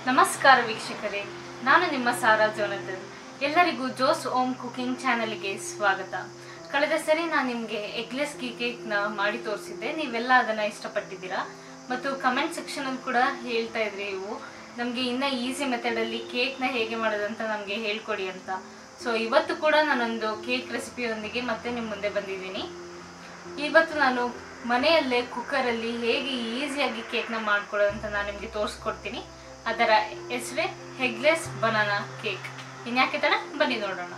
ನಮಸ್ಕಾರ ವೀಕ್ಷಕರೇ ನಾನು ನಿಮ್ಮ ಸಾರಾ ಜೋನತನ್ ಎಲ್ಲರಿಗೂ ಜೋಸ್ ಓಮ್ ಕುಕಿಂಗ್ ಚಾನಲ್ಗೆ ಸ್ವಾಗತ ಕಳೆದ ಸರಿ ನಾನು ನಿಮಗೆ ಎಗ್ಲೆಸ್ ಕೀ ಕೇಕ್ನ ಮಾಡಿ ತೋರಿಸಿದ್ದೆ ನೀವೆಲ್ಲ ಅದನ್ನು ಇಷ್ಟಪಟ್ಟಿದ್ದೀರಾ ಮತ್ತು ಕಮೆಂಟ್ ಸೆಕ್ಷನಲ್ಲಿ ಕೂಡ ಹೇಳ್ತಾ ಇದ್ರಿ ನೀವು ನಮಗೆ ಇನ್ನೂ ಈಸಿ ಮೆಥಡಲ್ಲಿ ಕೇಕ್ನ ಹೇಗೆ ಮಾಡೋದಂತ ನಮಗೆ ಹೇಳ್ಕೊಡಿ ಅಂತ ಸೊ ಇವತ್ತು ಕೂಡ ನಾನೊಂದು ಕೇಕ್ ರೆಸಿಪಿಯೊಂದಿಗೆ ಮತ್ತೆ ನಿಮ್ಮ ಮುಂದೆ ಬಂದಿದ್ದೀನಿ ಇವತ್ತು ನಾನು ಮನೆಯಲ್ಲೇ ಕುಕ್ಕರಲ್ಲಿ ಹೇಗೆ ಈಸಿಯಾಗಿ ಕೇಕ್ನ ಮಾಡ್ಕೊಳ್ಳೋದು ಅಂತ ನಾನು ನಿಮಗೆ ತೋರಿಸ್ಕೊಡ್ತೀನಿ ಅದರ ಹೆಸರೇ ಹೆಗ್ಲೆಸ್ ಬನಾನಾ ಕೇಕ್ ಇನ್ಯಾಕೆ ತಡ ಬನ್ನಿ ನೋಡೋಣ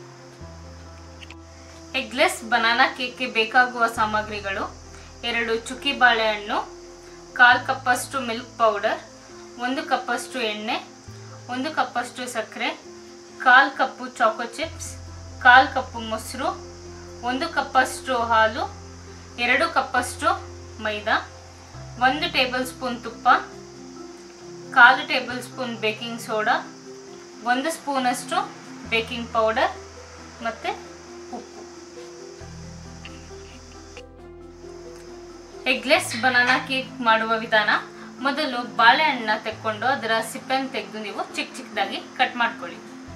ಎಗ್ಲೆಸ್ ಬನಾನಾ ಕೇಕ್ಗೆ ಬೇಕಾಗುವ ಸಾಮಗ್ರಿಗಳು ಎರಡು ಚುಕ್ಕಿ ಬಾಳೆಹಣ್ಣು ಕಾಲು ಕಪ್ಪಷ್ಟು ಮಿಲ್ಕ್ ಪೌಡರ್ ಒಂದು ಕಪ್ಪಷ್ಟು ಎಣ್ಣೆ ಒಂದು ಕಪ್ಪಷ್ಟು ಸಕ್ಕರೆ ಕಾಲು ಕಪ್ಪು ಚಾಕೋ ಚಿಪ್ಸ್ ಕಾಲು ಕಪ್ಪು ಮೊಸರು ಒಂದು ಕಪ್ಪಷ್ಟು ಹಾಲು ಎರಡು ಕಪ್ಪಷ್ಟು ಮೈದಾ ಒಂದು ಟೇಬಲ್ ಸ್ಪೂನ್ ತುಪ್ಪ ಕಾಲು ಟೇಬಲ್ ಸ್ಪೂನ್ ಬೇಕಿಂಗ್ ಸೋಡಾ ಒಂದು ಸ್ಪೂನಷ್ಟು ಬೇಕಿಂಗ್ ಪೌಡರ್ ಮತ್ತು ಉಪ್ಪು ಎಗ್ಲೆಸ್ ಬನಾನಾ ಕೇಕ್ ಮಾಡುವ ವಿಧಾನ ಮೊದಲು ಬಾಳೆಹಣ್ಣನ್ನ ತೆಕ್ಕೊಂಡು ಅದರ ಸಿಪ್ಪೆನ ತೆಗೆದು ನೀವು ಚಿಕ್ಕ ಚಿಕ್ಕದಾಗಿ ಕಟ್ ಮಾಡ್ಕೊಳ್ಳಿ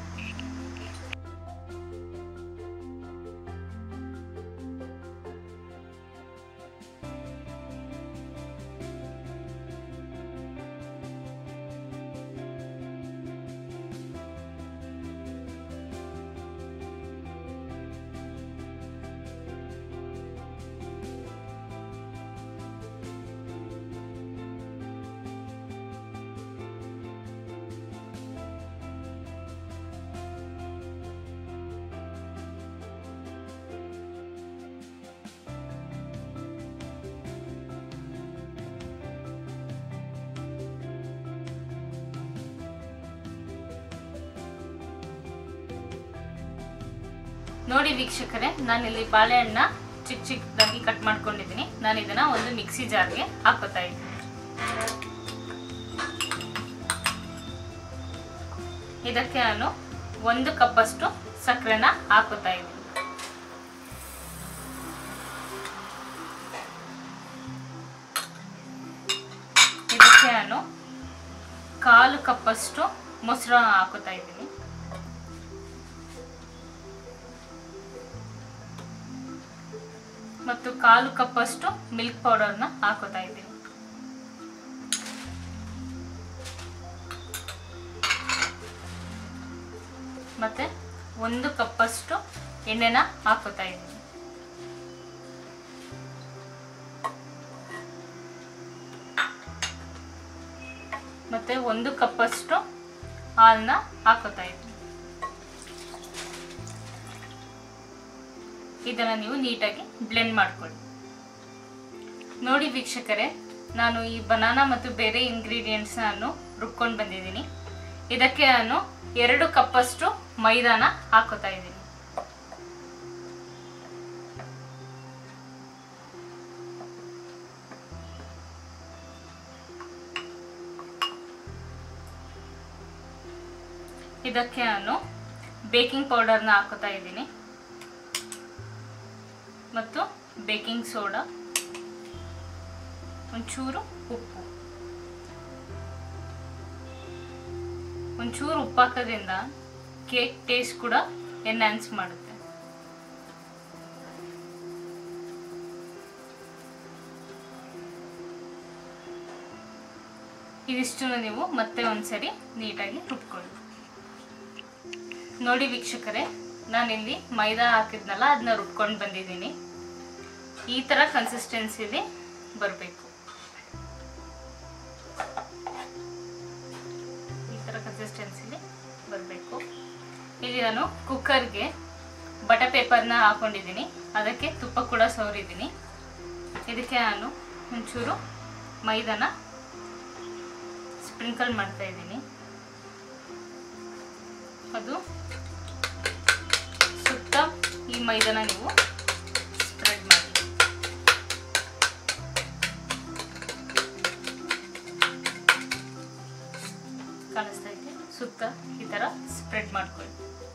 ನೋಡಿ ವೀಕ್ಷಕರೇ ನಾನಿಲ್ಲಿ ಬಾಳೆಹಣ್ಣ ಚಿಕ್ಕ ಚಿಕ್ಕದಾಗಿ ಕಟ್ ಮಾಡ್ಕೊಂಡಿದ್ದೀನಿ ನಾನು ಇದನ್ನ ಒಂದು ಮಿಕ್ಸಿ ಜಾರ್ಗೆ ಹಾಕೋತಾ ಇದ್ದೀನಿ ಇದಕ್ಕೆ ನಾನು ಒಂದು ಕಪ್ಪಷ್ಟು ಸಕ್ಕರೆನ ಹಾಕೋತಾ ಇದ್ದೀನಿ ಇದಕ್ಕೆ ನಾನು ಕಾಲು ಕಪ್ಪಷ್ಟು ಮೊಸರನ್ನ ಹಾಕೋತಾ ಇದ್ದೀನಿ ಮತ್ತು ಕಾಲು ಕಪ್ಪಷ್ಟು ಮಿಲ್ಕ್ ಪೌಡರ್ನ ಹಾಕೋತಾ ಇದ್ದೀನಿ ಮತ್ತೆ ಒಂದು ಕಪ್ಪಷ್ಟು ಎಣ್ಣೆನ ಹಾಕೋತಾ ಇದ್ದೀನಿ ಮತ್ತೆ ಒಂದು ಕಪ್ಪಷ್ಟು ಹಾಲನ್ನ ಹಾಕೋತಾ ಇದ್ದೀನಿ ಇದನ್ನ ನೀವು ನೀಟಾಗಿ ಬ್ಲೆಂಡ್ ಮಾಡ್ಕೊಳ್ಳಿ ನೋಡಿ ವೀಕ್ಷಕರೇ ನಾನು ಈ ಬನಾನಾ ಮತ್ತು ಬೇರೆ ಇಂಗ್ರೀಡಿಯೆಂಟ್ಸ್ ನಾನು ರುಬ್ಕೊಂಡು ಬಂದಿದ್ದೀನಿ ಇದಕ್ಕೆ ನಾನು ಎರಡು ಕಪ್ಪಷ್ಟು ಮೈದಾನ ಹಾಕೋತಾ ಇದ್ದೀನಿ ಇದಕ್ಕೆ ನಾನು ಬೇಕಿಂಗ್ ಪೌಡರ್ನ ಹಾಕೋತಾ ಇದ್ದೀನಿ ಮತ್ತು ಬೇಕಿಂಗ್ ಸೋಡಾ ಒಂಚೂರು ಉಪ್ಪು ಒಂಚೂರು ಉಪ್ಪು ಹಾಕೋದ್ರಿಂದ ಕೇಕ್ ಟೇಸ್ಟ್ ಕೂಡ ಎನ್ಹಾನ್ಸ್ ಮಾಡುತ್ತೆ ಇದಿಷ್ಟನ್ನು ನೀವು ಮತ್ತೆ ಒಂದ್ಸರಿ ನೀಟಾಗಿ ರುಬ್ಕೊಳ್ಳಿ ನೋಡಿ ವೀಕ್ಷಕರೇ ನಾನಿಲ್ಲಿ ಮೈದಾ ಹಾಕಿದ್ನಲ್ಲ ಅದನ್ನ ರುಬ್ಕೊಂಡು ಬಂದಿದ್ದೀನಿ ಈ ಥರ ಕನ್ಸಿಸ್ಟೆನ್ಸಿಲಿ ಬರಬೇಕು ಈ ಥರ ಕನ್ಸಿಸ್ಟೆನ್ಸಿಲಿ ಬರಬೇಕು ಇಲ್ಲಿ ನಾನು ಕುಕ್ಕರ್ಗೆ ಬಟ ಪೇಪರ್ನ ಹಾಕೊಂಡಿದ್ದೀನಿ ಅದಕ್ಕೆ ತುಪ್ಪ ಕೂಡ ಸವರಿದ್ದೀನಿ ಇದಕ್ಕೆ ನಾನು ಒಂಚೂರು ಮೈದಾನ ಸ್ಪ್ರಿಂಕಲ್ ಮಾಡ್ತಾ ಇದ್ದೀನಿ ಅದು ಸುತ್ತ ಈ ಮೈದಾನ ನೀವು ಸ್ಪ್ರೆಡ್ ಮಾಡಿ ಕಾಣಿಸ್ತಾ ಇದೆ ಸುತ್ತ ಈ ಥರ ಸ್ಪ್ರೆಡ್ ಮಾಡ್ಕೊಳ್ಳಿ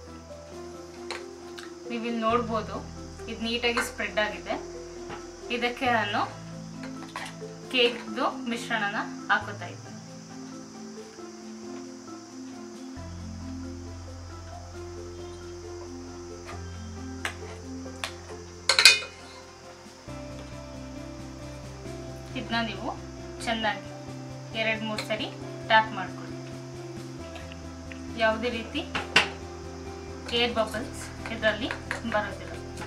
ನೀವಿಲ್ಲಿ ನೋಡ್ಬೋದು ಇದು ನೀಟಾಗಿ ಸ್ಪ್ರೆಡ್ ಆಗಿದೆ ಇದಕ್ಕೆ ನಾನು ಕೇಕ್ದು ಮಿಶ್ರಣನ ಹಾಕೋತಾ ಇದ್ದೀನಿ ಇದನ್ನ ನೀವು ಚೆನ್ನಾಗಿ ಎರಡು ಮೂರು ಸರಿ ಟ್ಯಾಪ್ ಮಾಡ್ಕೊಳ್ಳಿ ಯಾವುದೇ ರೀತಿ ಏರ್ ಬಬಲ್ಸ್ ಇದರಲ್ಲಿ ಬರೋದಿಲ್ಲ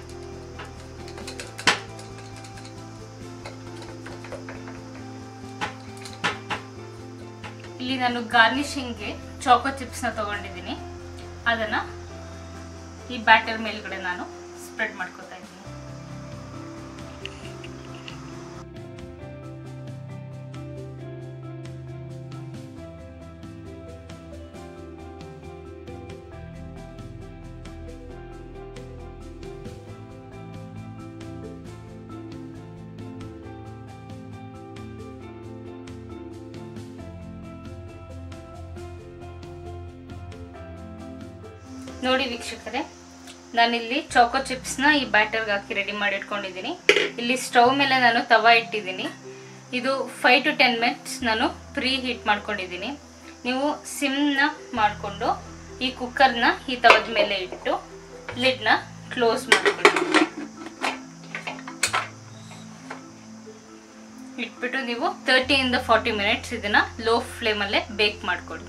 ಇಲ್ಲಿ ನಾನು ಗಾರ್ನಿಶಿಂಗ್ಗೆ ಚಾಕೋ ಚಿಪ್ಸ್ನ ತಗೊಂಡಿದ್ದೀನಿ ಅದನ್ನು ಈ ಬ್ಯಾಟರ್ ಮೇಲ್ಗಡೆ ನಾನು ಸ್ಪ್ರೆಡ್ ಮಾಡ್ಕೊತಾ ಇದ್ದೀನಿ ನೋಡಿ ವೀಕ್ಷಕರೇ ನಾನಿಲ್ಲಿ ಚಾಕೋ ಚಿಪ್ಸ್ನ ಈ ಬ್ಯಾಟರ್ಗೆ ಹಾಕಿ ರೆಡಿ ಮಾಡಿ ಇಟ್ಕೊಂಡಿದ್ದೀನಿ ಇಲ್ಲಿ ಸ್ಟವ್ ಮೇಲೆ ನಾನು ತವಾ ಇಟ್ಟಿದ್ದೀನಿ ಇದು ಫೈವ್ ಟು ಟೆನ್ ಮಿನಿಟ್ಸ್ ನಾನು ಪ್ರೀ ಹೀಟ್ ಮಾಡ್ಕೊಂಡಿದ್ದೀನಿ ನೀವು ಸಿಮ್ನ ಮಾಡಿಕೊಂಡು ಈ ಕುಕ್ಕರ್ನ ಈ ತವದ ಮೇಲೆ ಇಟ್ಟು ಲಿಡ್ನ ಕ್ಲೋಸ್ ಮಾಡ್ಕೊಳ್ಳಿ ಇಟ್ಬಿಟ್ಟು ನೀವು ತರ್ಟಿಯಿಂದ ಫಾರ್ಟಿ ಮಿನಿಟ್ಸ್ ಇದನ್ನ ಲೋ ಫ್ಲೇಮಲ್ಲೇ ಬೇಕ್ ಮಾಡ್ಕೊಳ್ಳಿ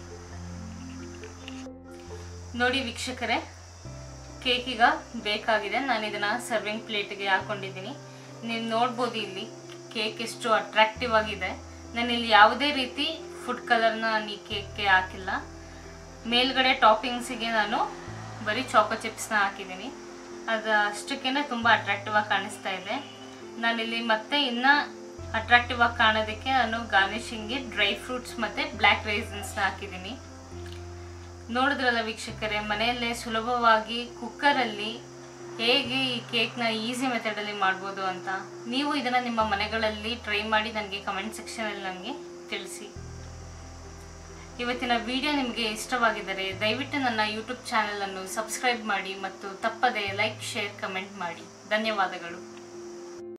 ನೋಡಿ ವೀಕ್ಷಕರೇ ಕೇಕ್ ಈಗ ಬೇಕಾಗಿದೆ ನಾನು ಇದನ್ನ ಸರ್ವಿಂಗ್ ಪ್ಲೇಟ್ಗೆ ಹಾಕೊಂಡಿದ್ದೀನಿ ನೀವು ನೋಡ್ಬೋದು ಇಲ್ಲಿ ಕೇಕ್ ಎಷ್ಟು ಅಟ್ರಾಕ್ಟಿವ್ ಆಗಿದೆ ನಾನು ಇಲ್ಲಿ ಯಾವುದೇ ರೀತಿ ಫುಡ್ ಕಲರ್ನ ನಾನು ಈ ಕೇಕ್ಗೆ ಹಾಕಿಲ್ಲ ಮೇಲ್ಗಡೆ ಟಾಪಿಂಗ್ಸಿಗೆ ನಾನು ಬರೀ ಚಾಕೋ ಚಿಪ್ಸ್ನ ಹಾಕಿದ್ದೀನಿ ಅದು ಅಷ್ಟಕ್ಕೇ ತುಂಬ ಅಟ್ರಾಕ್ಟಿವ್ ಆಗಿ ಕಾಣಿಸ್ತಾ ಇದೆ ನಾನಿಲ್ಲಿ ಮತ್ತೆ ಇನ್ನು ಅಟ್ರಾಕ್ಟಿವ್ ಆಗಿ ಕಾಣೋದಕ್ಕೆ ನಾನು ಗಾರ್ನಿಶಿಂಗ್ಗೆ ಡ್ರೈ ಫ್ರೂಟ್ಸ್ ಮತ್ತು ಬ್ಲ್ಯಾಕ್ ರೈಸನ್ಸ್ನ ಹಾಕಿದ್ದೀನಿ ನೋಡಿದ್ರಲ್ಲ ವೀಕ್ಷಕರೇ ಮನೆಯಲ್ಲೇ ಸುಲಭವಾಗಿ ಕುಕ್ಕರಲ್ಲಿ ಹೇಗೆ ಈ ಕೇಕ್ನ ಈಸಿ ಮೆಥಡಲ್ಲಿ ಮಾಡ್ಬೋದು ಅಂತ ನೀವು ಇದನ್ನು ನಿಮ್ಮ ಮನೆಗಳಲ್ಲಿ ಟ್ರೈ ಮಾಡಿ ನನಗೆ ಕಮೆಂಟ್ ಸೆಕ್ಷನಲ್ಲಿ ನನಗೆ ತಿಳಿಸಿ ಇವತ್ತಿನ ವಿಡಿಯೋ ನಿಮಗೆ ಇಷ್ಟವಾಗಿದ್ದರೆ ದಯವಿಟ್ಟು ನನ್ನ ಯೂಟ್ಯೂಬ್ ಚಾನಲನ್ನು ಸಬ್ಸ್ಕ್ರೈಬ್ ಮಾಡಿ ಮತ್ತು ತಪ್ಪದೆ ಲೈಕ್ ಶೇರ್ ಕಮೆಂಟ್ ಮಾಡಿ ಧನ್ಯವಾದಗಳು